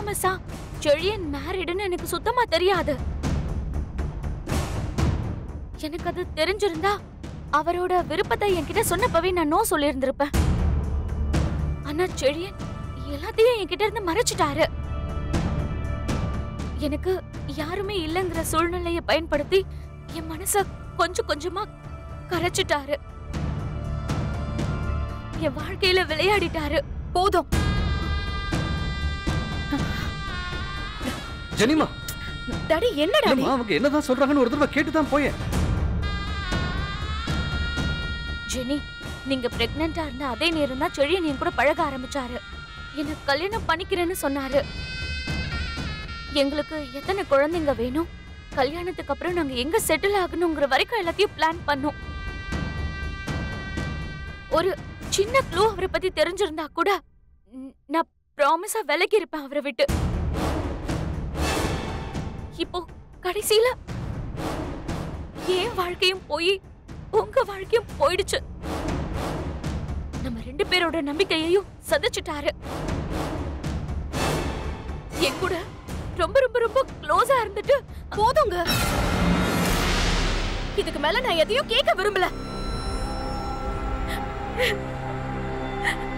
ப்ராமிஸா செழியன் மேரிடுன்னு எனக்கு சுத்தமா தெரியாது எனக்கு அது தெரிஞ்சிருந்தா அவரோட விருப்பத்தை என்கிட்ட சொன்னப்பவே நான் நோ சொல்லியிருந்திருப்பேன் ஆனா செழியன் எல்லாத்தையும் என்கிட்ட இருந்து மறைச்சிட்டாரு எனக்கு யாருமே இல்லைங்கிற சூழ்நிலையை பயன்படுத்தி என் மனச கொஞ்சம் கொஞ்சமா கரைச்சிட்டாரு என் வாழ்க்கையில விளையாடிட்டாரு போதும் ஜெனிமா டாடி என்ன டாடி இல்லம்மா, அவங்க என்னதான் சொல்றாங்கன்னு ஒரு தடவை கேட்டுதான் போயேன் ஜெனி நீங்க பிரெக்னெண்டா இருந்த அதே நேரம் தான் செழியன் என் கூட பழக ஆரம்பிச்சாரு என்ன கல்யாணம் பண்ணிக்கிறேன்னு சொன்னாரு எங்களுக்கு எத்தனை குழந்தைங்க வேணும் கல்யாணத்துக்கு அப்புறம் நாங்க எங்க செட்டில் ஆகணுங்கிற வரைக்கும் எல்லாத்தையும் பிளான் பண்ணோம் ஒரு சின்ன க்ளூ அவரை பத்தி தெரிஞ்சிருந்தா கூட ம், நான் ப்ராமிஸா விலகி இருப்பேன் அவரை விட்டு இப்போ கடைசியில என் வாழ்க்கையும் போய் உங்க வாழ்க்கையும் போயிடுச்சு நம்ம ரெண்டு பேரோட நம்பிக்கையையும் சதைச்சிட்டாரு என் கூட ரொம்ப ரொம்ப ரொம்ப க்ளோஸா இருந்துட்டு போதுங்க இதுக்கு மேல நான் எதையும் கேட்க விரும்பல